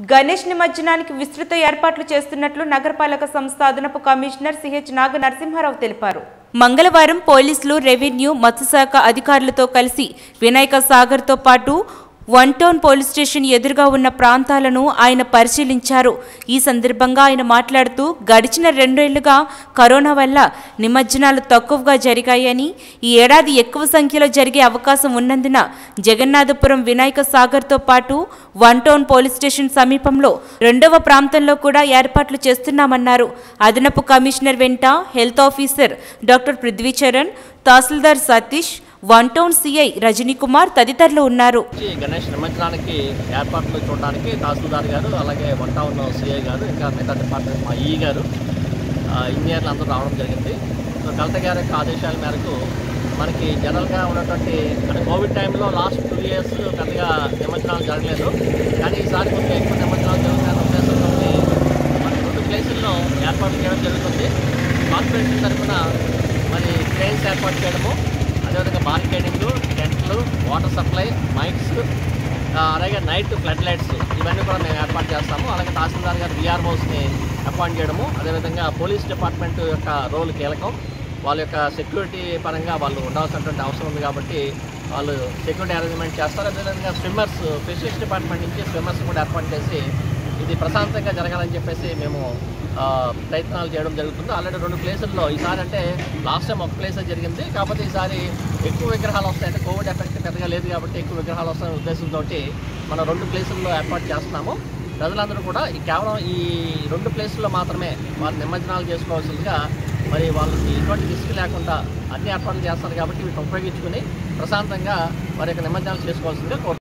గణేష్ నిమజ్జనానికి విస్తృత ఏర్పాట్లు చేస్తున్నట్లు నగరపాలక సంస్థ అదనపు కమిషనర్ సిహెచ్ నాగ నరసింహారావు తెలిపారు మంగళవారం పోలీసులు రెవెన్యూ మత్స్యశాఖ అధికారులతో కలిసి వినాయక సాగర్తో పాటు వన్ టౌన్ పోలీస్ స్టేషన్ ఎదురుగా ఉన్న ప్రాంతాలను ఆయన పరిశీలించారు ఈ సందర్భంగా ఆయన మాట్లాడుతూ గడిచిన రెండేళ్లుగా కరోనా వల్ల నిమజ్జనాలు తక్కువగా జరిగాయని ఈ ఏడాది ఎక్కువ సంఖ్యలో జరిగే అవకాశం ఉన్నందున జగన్నాథపురం వినాయక సాగర్తో పాటు వన్ టౌన్ పోలీస్ స్టేషన్ సమీపంలో రెండవ ప్రాంతంలో కూడా ఏర్పాట్లు చేస్తున్నామన్నారు అదనపు కమిషనర్ వెంట హెల్త్ ఆఫీసర్ డాక్టర్ పృథ్వీచరణ్ తహసీల్దార్ Satish one town CI Rajanikumar తదితరులు ఉన్నారు వచ్చి గణేష్ నిమజ్జనానికి ఏర్పాట్లు చూడడానికి తహసీల్దార్ గారు అలాగే వన్ టౌన్ సిఐ గారు ఇంకా మిగతా డిపార్ట్మెంట్ మా ఈ గారు ఆ, ఇంజనీర్లు అందరూ రావడం జరిగింది సో కలెక్టర్ గారి యొక్క ఆదేశాల మేరకు మనకి జనరల్గా ఉన్నటువంటి అంటే కోవిడ్ టైంలో లాస్ట్ టూ ఇయర్స్ పెద్దగా నిమజ్జనాలు జరగలేదు కానీ ఈసారి కొంచెం ఎక్కువ నిమజ్జనాలు జరుగుతున్న ఉద్దేశంతో మన రెండు ప్లేసుల్లో ఏర్పాటు చేయడం జరుగుతుంది కార్పొరేషన్ తరఫున మరి ట్రైన్స్ ఏర్పాటు చేయడము అదేవిధంగా బార్కేడింగ్ టెంట్లు వాటర్ సప్లై మైక్స్ ఆ, అలాగే నైట్ ఫ్లడ్ లైట్స్ ఇవన్నీ కూడా మేము ఏర్పాటు చేస్తాము అలాగే తహసీల్దార్ గారు విఆర్ఓస్ని అపాయింట్ చేయడము అదేవిధంగా పోలీస్ డిపార్ట్మెంట్ యొక్క రోల్ కీలకం వాళ్ళ యొక్క సెక్యూరిటీ పరంగా వాళ్ళు ఉండాల్సినటువంటి అవసరం ఉంది కాబట్టి వాళ్ళు సెక్యూరిటీ అరేంజ్మెంట్ చేస్తారు అదేవిధంగా స్విమ్మర్స్ ఫిషరీస్ డిపార్ట్మెంట్ నుంచి స్విమ్మర్స్ కూడా ఏర్పాటు చేసి ఇది ప్రశాంతంగా జరగాలని చెప్పేసి మేము ఆ, ప్రయత్నాలు చేయడం జరుగుతుంది ఆల్రెడీ రెండు ప్లేసుల్లో ఈసారి అంటే లాస్ట్ టైం ఒక ప్లేస్ జరిగింది కాకపోతే ఈసారి ఎక్కువ విగ్రహాలు వస్తాయి అంటే కోవిడ్ ఎఫెక్ట్ పెద్దగా లేదు కాబట్టి ఎక్కువ విగ్రహాలు వస్తాయనే ఉద్దేశంతో మనం రెండు ప్లేసుల్లో ఏర్పాటు చేస్తున్నాము ప్రజలందరూ కూడా ఈ కేవలం ఈ రెండు ప్లేసుల్లో మాత్రమే వారు నిమజ్జనాలు చేసుకోవాల్సిందిగా మరి వాళ్ళకి ఎటువంటి రిస్క్ లేకుండా అన్ని ఏర్పాట్లు చేస్తారు కాబట్టి వీటిని ఉపయోగించుకుని ప్రశాంతంగా వారి యొక్క నిమజ్జనాలు చేసుకోవాల్సిందిగా కోరు